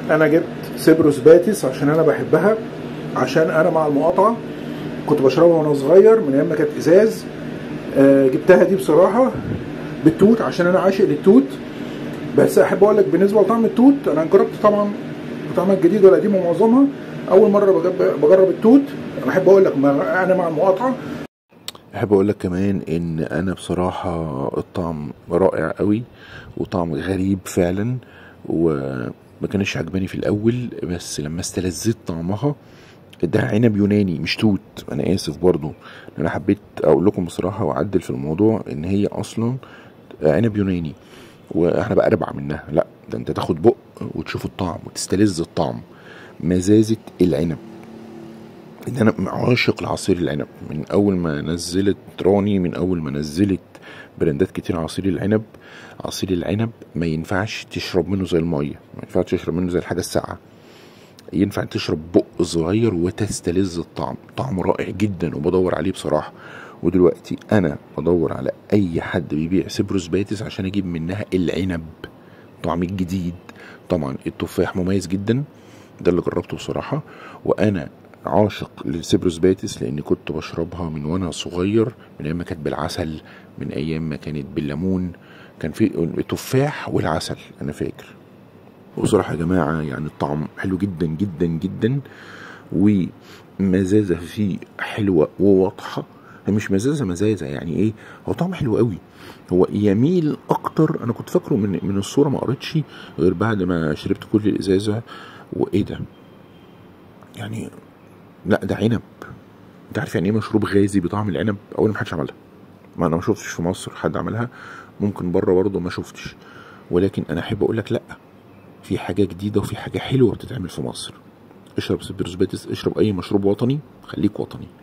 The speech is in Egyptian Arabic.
انا جبت سيبروس باتس عشان انا بحبها عشان انا مع المقاطعه كنت بشربها وانا صغير من ايام ما كانت ازاز آه، جبتها دي بصراحه بالتوت عشان انا عاشق للتوت بس احب اقول لك بالنسبه لطعم التوت انا جربت طبعا طعمها الجديد والقديم ومعظمها اول مره بجرب, بجرب التوت انا احب اقول لك ما- انا مع المقاطعه احب اقول لك كمان ان انا بصراحة الطعم رائع قوي وطعم غريب فعلا وما كانش عجباني في الاول بس لما استلذيت طعمها ده عنب يوناني مش توت انا اسف برضو انا حبيت اقول لكم بصراحة واعدل في الموضوع ان هي اصلا عنب يوناني واحنا بقى اربع منها لا ده انت تاخد بق وتشوف الطعم وتستلذ الطعم مزازة العنب ان انا عاشق لعصير العنب من اول ما نزلت راني من اول ما نزلت براندات كتير عصير العنب عصير العنب ما ينفعش تشرب منه زي الميه ما ينفعش تشرب منه زي الحاجه الساقعه ينفع تشرب بق صغير وتستلذ الطعم طعم رائع جدا وبدور عليه بصراحه ودلوقتي انا بدور على اي حد بيبيع سيبروس باتس عشان اجيب منها العنب طعم الجديد طبعا التفاح مميز جدا ده اللي جربته بصراحه وانا عاشق للسيبروس باتس لاني كنت بشربها من وانا صغير من ايام ما كانت بالعسل من ايام ما كانت بالليمون كان في التفاح والعسل انا فاكر وبصراحة يا جماعة يعني الطعم حلو جدا جدا جدا ومزازة فيه حلوة وواضحة هي مش مزازة مزازة يعني ايه هو طعم حلو قوي هو يميل اكتر انا كنت فاكره من من الصورة ما قريتش غير بعد ما شربت كل الازازة وايه ده يعني لا ده عنب انت عارف يعني ايه مشروب غازي بطعم العنب اولا محدش عملها ما انا ما شفتش في مصر حد عملها ممكن بره برضه ما شفتش ولكن انا احب اقول لك لا في حاجه جديده وفي حاجه حلوه بتتعمل في مصر اشرب سبيروس باتس اشرب اي مشروب وطني خليك وطني